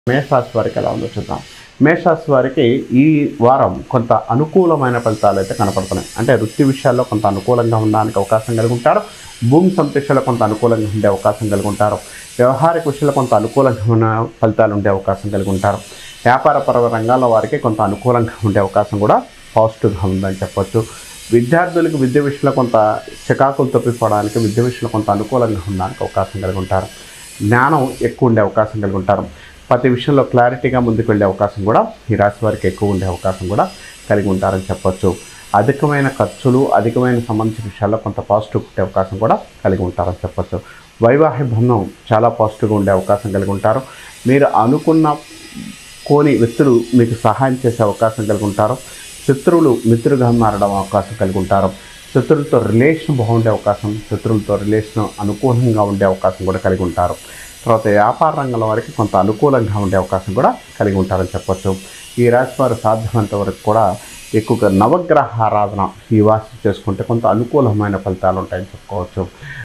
మేషరాశి వారికి ఎలా ఉందో చూద్దాం మేషరాశి వారికి ఈ వారం కొంత అనుకూలమైన ఫలితాలు అయితే కనపడుతున్నాయి అంటే వృత్తి విషయాల్లో కొంత అనుకూలంగా ఉండడానికి అవకాశం కలిగి ఉంటారు భూమి సంతృష్టిలో కొంత అనుకూలంగా ఉండే అవకాశం కలిగి ఉంటారు వ్యవహారిక విషయంలో కొంత అనుకూలంగా ఉన్న ఫలితాలు ఉండే అవకాశం కలిగి ఉంటారు వ్యాపారపర రంగాల వారికి కొంత అనుకూలంగా ఉండే అవకాశం కూడా పాజిటివ్గా ఉందని చెప్పొచ్చు విద్యార్థులకు విద్య విషయంలో కొంత చికాకులు తప్పిపోవడానికి విద్య విషయంలో కొంత అనుకూలంగా ఉండడానికి అవకాశం కలిగి ఉంటారు జ్ఞానం ఎక్కువ ఉండే అవకాశం కలిగి ఉంటారు ప్రతి విషయంలో క్లారిటీగా ముందుకు వెళ్ళే అవకాశం కూడా ఈ రాశి వారికి ఎక్కువ ఉండే అవకాశం కూడా కలిగి ఉంటారని చెప్పొచ్చు అధికమైన ఖర్చులు అధికమైన సంబంధించిన విషయాల్లో కొంత పాజిటివ్ ఉండే అవకాశం కూడా కలిగి ఉంటారని చెప్పొచ్చు వైవాహిక బంధం చాలా పాజిటివ్గా ఉండే అవకాశం కలిగి ఉంటారు మీరు అనుకున్న కోని వ్యక్తులు మీకు సహాయం చేసే అవకాశం కలిగి ఉంటారు శత్రువులు మిత్రులుగా మారడం అవకాశం కలిగి ఉంటారు శత్రువులతో రిలేషన్ బాగుండే అవకాశం శత్రువులతో రిలేషన్ అనుకూలంగా ఉండే అవకాశం కూడా కలిగి ఉంటారు తర్వాత వ్యాపార రంగంలో వారికి కొంత అనుకూలంగా ఉండే అవకాశం కూడా కలిగి ఉంటారని చెప్పొచ్చు ఈ రాశి వారు సాధ్యమైనంత వరకు కూడా ఎక్కువగా నవగ్రహ ఆరాధన ఈ వాసి చేసుకుంటే కొంత అనుకూలమైన ఫలితాలు ఉంటాయని చెప్పుకోవచ్చు